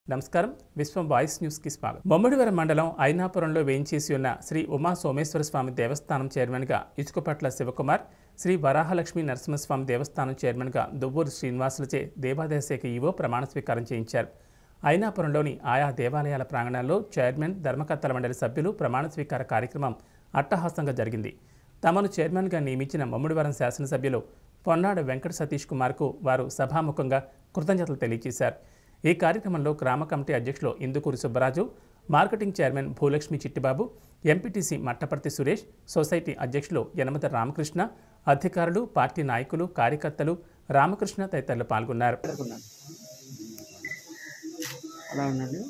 నమస్కారం విశ్వం వాయిస్ న్యూస్కి స్వాగతం బొమ్మడివరం మండలం ఐనాపురంలో వేయించేసి ఉన్న శ్రీ ఉమా సోమేశ్వర స్వామి దేవస్థానం చైర్మన్గా ఇచుకపట్ల శివకుమార్ శ్రీ వరాహలక్ష్మి నరసింహస్వామి దేవస్థానం చైర్మన్గా దువ్వూరు శ్రీనివాసులచే దేవాదాయ శాఖ ఈవో ప్రమాణ స్వీకారం చేయించారు ఐనాపురంలోని ఆయా దేవాలయాల ప్రాంగణాల్లో చైర్మన్ ధర్మకర్తల మండలి సభ్యులు ప్రమాణ స్వీకార కార్యక్రమం అట్టహాసంగా జరిగింది తమను చైర్మన్గా నియమించిన మమ్ముడివరం శాసనసభ్యులు పొన్నాడ వెంకట సతీష్ కుమార్కు వారు సభాముఖంగా కృతజ్ఞతలు తెలియజేశారు ఈ కార్యక్రమంలో గ్రామ కమిటీ అధ్యక్షులు Indukuri Subbaraju marketing chairman Bhulakshmi Chittibabu MPTC Mattaparthi Suresh society అధ్యక్షులు యనమత రామకృష్ణ అధికారులు పార్టీ నాయకులు కార్యకర్తలు రామకృష్ణ తదితరులు పాల్గొన్నారు అనుకున్నాను అలా ఉండండి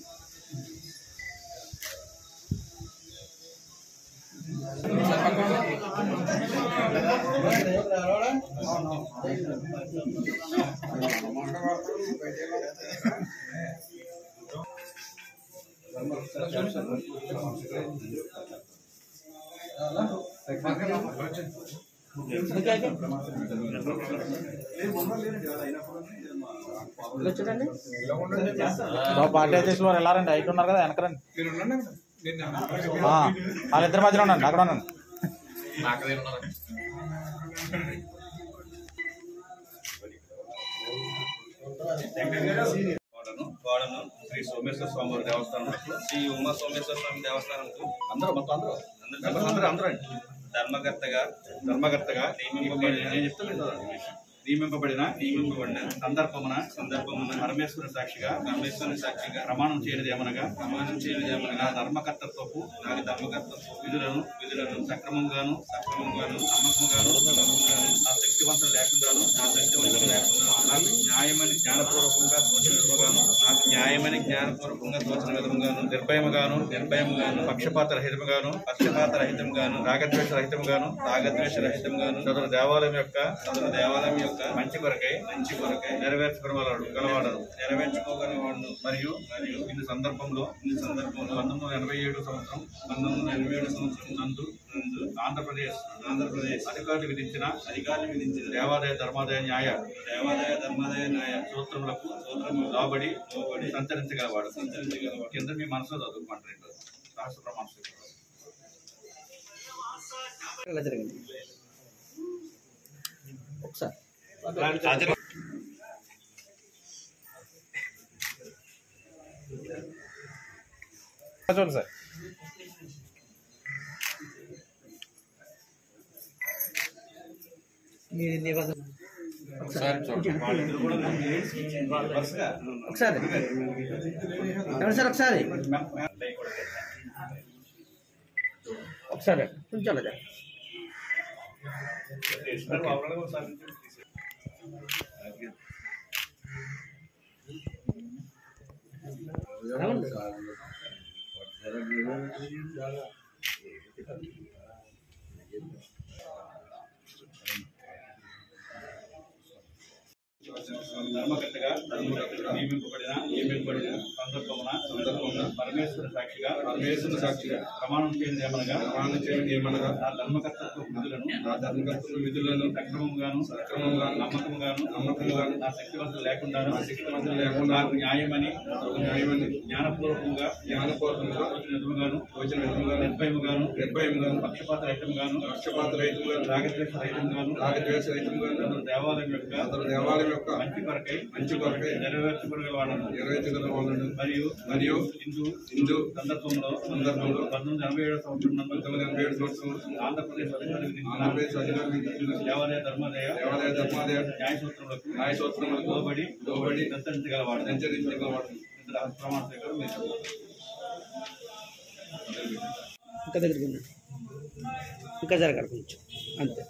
ఇలా చూడండి పార్టీ అధ్యక్షులు వారు వెళ్ళారండి హైట్ ఉన్నారు కదా వెనకరండి ఆ, వాళ్ళిద్దరి మధ్యలో ఉండండి అక్కడ ఉండండి వాడను వాడను శ్రీ సోమేశ్వర స్వామి వారి దేవస్థానం శ్రీ ఉమా సోమేశ్వర స్వామి దేవస్థానం అందరూ మొత్తం అందరూ అందరూ అందరూ అందరూ అండి ధర్మకర్తగా ధర్మకర్తగా నియమింపబడిన నేను చెప్తాను నియమింపబడిన నియమింపబడిన సందర్భమున సందర్భమున పరమేశ్వర సాక్షిగా పరమేశ్వర సాక్షిగా ప్రమాణం చేయనిది ఏమనగా ప్రమాణం చేయనిది ఏమనగా నా ధర్మకర్తత్వపు నాకు ధర్మకర్తత్వ విధులను విధులను సక్రమంగాను సక్రమంగాను నమ్మకంగాను నమ్మకంగాను నా శక్తివంతం లేకుండాను నా శక్తివంతం లేకుండా నాకు న్యాయమని జ్ఞానపూర్వకంగా తోచిన విధముగాను నాకు న్యాయమని జ్ఞానపూర్వకంగా తోచిన విధముగాను నిర్భయముగాను నిర్భయముగాను పక్షపాత రహితముగాను పక్షపాత రహితముగాను రాగద్వేష రహితముగాను రాగద్వేష రహితముగాను సదరు దేవాలయం యొక్క సదరు దేవాలయం యొక్క మంచి కొరకై మంచి కొరకై నెరవేర్చుకోగలవాడు గలవాడను నెరవేర్చుకోగలవాడు మరియు మరియు ఇన్ని సందర్భంలో ఇన్ని సందర్భంలో పంతొమ్మిది వందల ఎనభై ఏడు సంవత్సరం పంతొమ్మిది వందల ఎనభై ఏడు సంవత్సరం నందు నందు ఆంధ్రప్రదేశ్ ఆంధ్రప్రదేశ్ అధికారులు విధించిన అధికారులు విధించిన దేవాదాయ ధర్మాదాయ న్యాయ దేవాదాయ ధర్మాదాయ న్యాయ సూత్రములకు సూత్రము లోబడి లోబడి సంచరించగలవాడు సంచరించగలవాడు కింద మీ మనసులో చదువుకుంటారు రాష్ట్ర ప్రమాణ స్వీకారం. ఇలా జరిగింది ఒకసారి చూడండి సార్ మీరు ఇన్ని ఇవ్వదు. ఒకసారి వరుసగా ఒకసారి ఎవరు సార్ ఒకసారి ఒకసారి కొంచెం అలా జరగండి. అవును. ధర్మకర్తగా ధర్మకర్తగా నియమింపబడిన నియమింపబడిన సందర్భమున సందర్భమున పరమేశ్వర సాక్షిగా పరమేశ్వర సాక్షిగా ప్రమాణం చేయడం ఏమనగా ప్రమాణం చేయడం ఏమనగా నా ధర్మకర్తత్వ విధులను నా ధర్మకర్తత్వ విధులను సక్రమంగాను సక్రమంగాను నమ్మకంగాను నమ్మకంగాను నా శక్తివంతులు లేకుండా నా శక్తివంతులు లేకుండా నాకు న్యాయమని నాకు న్యాయమని జ్ఞానపూర్వకంగా జ్ఞానపూర్వకంగా వచ్చిన విధముగాను వచ్చిన విధముగా నిర్భయముగాను నిర్భయముగాను పక్షపాత రహితంగాను పక్షపాత రహితంగాను రాగద్వేష రహితంగాను రాగద్వేష రహితంగాను అతను దేవాలయం యొక్క అతను దేవాలయం యొక్క మంచి కొరకై మంచి కొరకై నెరవేర్చగలవాడను నెరవేర్చగలవాడను మరియు మరియు హిందూ హిందూ సందర్భంలో సందర్భంలో పంతొమ్మిది ఎనభై ఏడు సంవత్సరం పంతొమ్మిది ఎనభై ఏడు సంవత్సరం ఆంధ్రప్రదేశ్ అధికారులు విధించిన ఆంధ్రప్రదేశ్ అధికారులు విధించిన దేవాలయ ధర్మాదాయ దేవాలయ ధర్మాదాయ న్యాయ సూత్రములకు న్యాయ సూత్రములకు లోబడి లోబడి సంచరించగలవాడు సంచరించగలవాడు ఇంత ప్రమాణ స్వీకారం మీరు ఇంకా దగ్గరికి ఉండండి. ఇంకా జరగాలి కొంచెం అంతే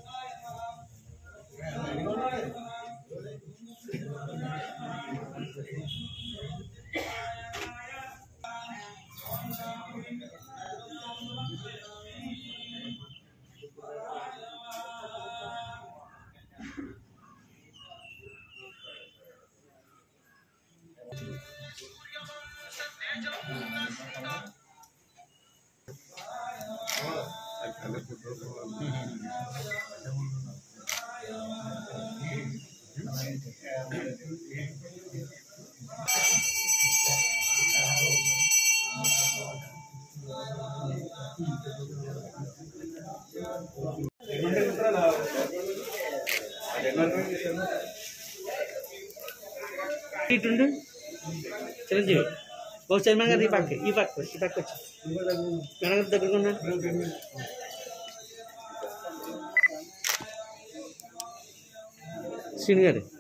ఇటుండు చిరంజీవి ఓ చైర్మన్ గారు ఈ పక్క ఈ పక్క ఈ పక్క వచ్చి మేడం దగ్గరకు ఉన్నా శ్రీను గారు